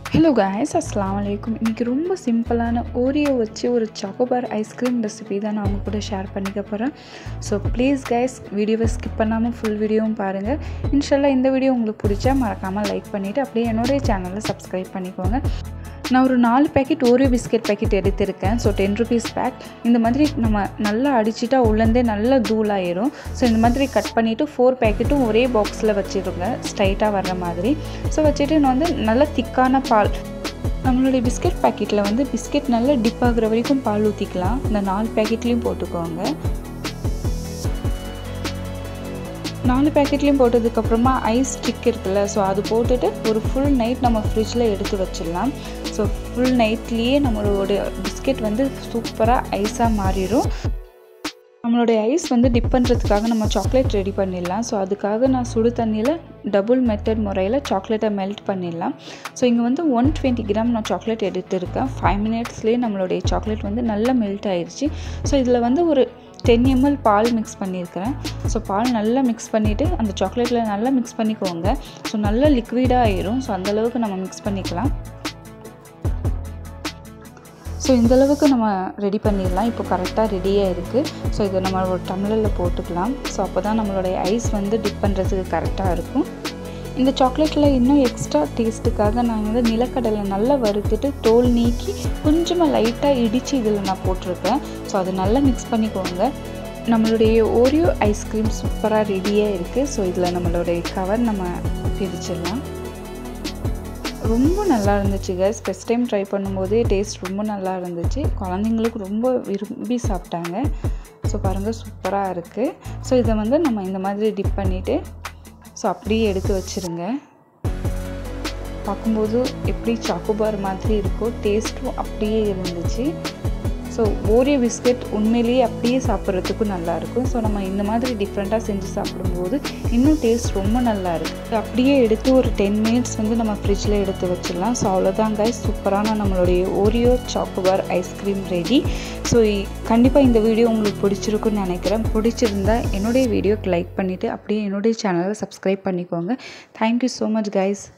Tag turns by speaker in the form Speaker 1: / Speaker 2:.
Speaker 1: hello guys அஸ்ஸலாமு அலைக்கும் இன்றைக்கி ரொம்ப சிம்பிளான ஓரியோ வச்சு ஒரு சாக்கோபார் ஐஸ்கிரீம் ரெசிபி தான் நான் உங்க கூட ஷேர் பண்ணிக்க போகிறேன் ஸோ ப்ளீஸ் கைஸ் வீடியோவை ஸ்கிப் பண்ணாமல் ஃபுல் வீடியோவும் பாருங்கள் இன்ஷால்லா இந்த வீடியோ உங்களுக்கு பிடிச்சா மறக்காமல் லைக் பண்ணிவிட்டு அப்படியே என்னுடைய சேனலை சப்ஸ்கிரைப் பண்ணிக்கோங்க நான் ஒரு நாலு பேக்கெட் ஓரியோ பிஸ்கெட் பேக்கெட் எடுத்திருக்கேன் ஸோ டென் ருபீஸ் பேக் இந்த மாதிரி நம்ம நல்லா அடிச்சிட்டா உள்ளேருந்தே நல்லா தூளாயிரும் ஸோ இந்த மாதிரி கட் பண்ணிவிட்டு ஃபோர் பேக்கெட்டும் ஒரே பாக்ஸில் வச்சுருங்க ஸ்ட்ரைட்டாக வர்ற மாதிரி ஸோ வச்சுட்டு நான் வந்து நல்ல திக்கான பால் நம்மளுடைய பிஸ்கெட் பேக்கெட்டில் வந்து பிஸ்கெட் நல்லா டிப் ஆகுற வரைக்கும் பால் ஊற்றிக்கலாம் இந்த நாலு பேக்கெட்லேயும் போட்டுக்கோங்க நாலு பேக்கெட்லேயும் போட்டதுக்கப்புறமா ஐஸ் ஸ்டிக் இருக்குல்ல ஸோ அது போட்டுட்டு ஒரு ஃபுல் நைட் நம்ம ஃப்ரிட்ஜில் எடுத்து வச்சிடலாம் ஸோ ஃபுல் நைட்லேயே நம்மளோட பிஸ்கெட் வந்து சூப்பராக ஐஸாக மாறிடும் நம்மளுடைய ஐஸ் வந்து டிப் பண்ணுறதுக்காக நம்ம சாக்லேட் ரெடி பண்ணிடலாம் ஸோ அதுக்காக நான் சுடு தண்ணியில் டபுள் மெத்தட் முறையில் சாக்லேட்டை மெல்ட் பண்ணிடலாம் ஸோ இங்கே வந்து ஒன் டுவெண்ட்டி கிராம் நான் சாக்லேட் எடுத்துருக்கேன் ஃபைவ் மினிட்ஸ்லேயே நம்மளுடைய சாக்லேட் வந்து நல்லா மெல்ட் ஆயிடுச்சு ஸோ இதில் வந்து ஒரு டென் எம்எல் பால் மிக்ஸ் பண்ணியிருக்கிறேன் ஸோ பால் நல்லா மிக்ஸ் பண்ணிவிட்டு அந்த சாக்லேட்டில் நல்லா மிக்ஸ் பண்ணிக்கோங்க ஸோ நல்லா லிக்விடாக ஆயிரும் ஸோ அந்தளவுக்கு நம்ம மிக்ஸ் பண்ணிக்கலாம் ஸோ இந்தளவுக்கு நம்ம ரெடி பண்ணிடலாம் இப்போ கரெக்டாக ரெடியாக இருக்குது ஸோ இதை நம்ம ஒரு டம்ளரில் போட்டுக்கலாம் ஸோ அப்போ தான் நம்மளுடைய ஐஸ் வந்து டிப் பண்ணுறதுக்கு கரெக்டாக இருக்கும் இந்த சாக்லேட்டில் இன்னும் எக்ஸ்ட்ரா டேஸ்ட்டுக்காக நான் வந்து நிலக்கடலை நல்லா வறுத்துட்டு தோல் நீக்கி கொஞ்சமாக லைட்டாக இடித்து இதில் நான் போட்டிருக்கேன் ஸோ அதை நல்லா மிக்ஸ் பண்ணிக்கோங்க நம்மளுடைய ஓரியோ ஐஸ்கிரீம் சூப்பராக ரெடியாக இருக்குது ஸோ இதில் நம்மளுடைய கவர் நம்ம பிரிச்சிடலாம் ரொம்ப நல்லா இருந்துச்சு கேஸ் ஃபஸ்ட் டைம் ட்ரை பண்ணும்போதே டேஸ்ட் ரொம்ப நல்லா இருந்துச்சு குழந்தைங்களுக்கு ரொம்ப விரும்பி சாப்பிட்டாங்க ஸோ பாருங்கள் சூப்பராக இருக்குது ஸோ இதை வந்து நம்ம இந்த மாதிரி டிப் பண்ணிவிட்டு ஸோ அப்படியே எடுத்து வச்சுருங்க பார்க்கும்போது எப்படி சாக்கோபார் மாதிரி இருக்கோ டேஸ்ட்டும் அப்படியே இருந்துச்சு ஸோ ஓரியோ பிஸ்கெட் உண்மையிலேயே அப்படியே சாப்பிட்றதுக்கும் நல்லாயிருக்கும் ஸோ நம்ம இந்த மாதிரி டிஃப்ரெண்ட்டாக செஞ்சு சாப்பிடும்போது இன்னும் டேஸ்ட் ரொம்ப நல்லா இருக்குது அப்படியே எடுத்து ஒரு டென் மினிட்ஸ் வந்து நம்ம ஃப்ரிட்ஜில் எடுத்து வச்சிடலாம் ஸோ அவ்வளோதான் கைஸ் சூப்பரான நம்மளுடைய Oreo chocobar ice cream ready so கண்டிப்பாக இந்த வீடியோ உங்களுக்கு பிடிச்சிருக்குன்னு நினைக்கிறேன் பிடிச்சிருந்தா என்னுடைய வீடியோக்கு லைக் பண்ணிவிட்டு அப்படியே என்னுடைய சேனலை சப்ஸ்கிரைப் பண்ணிக்கோங்க தேங்க்யூ ஸோ மச் கைஸ்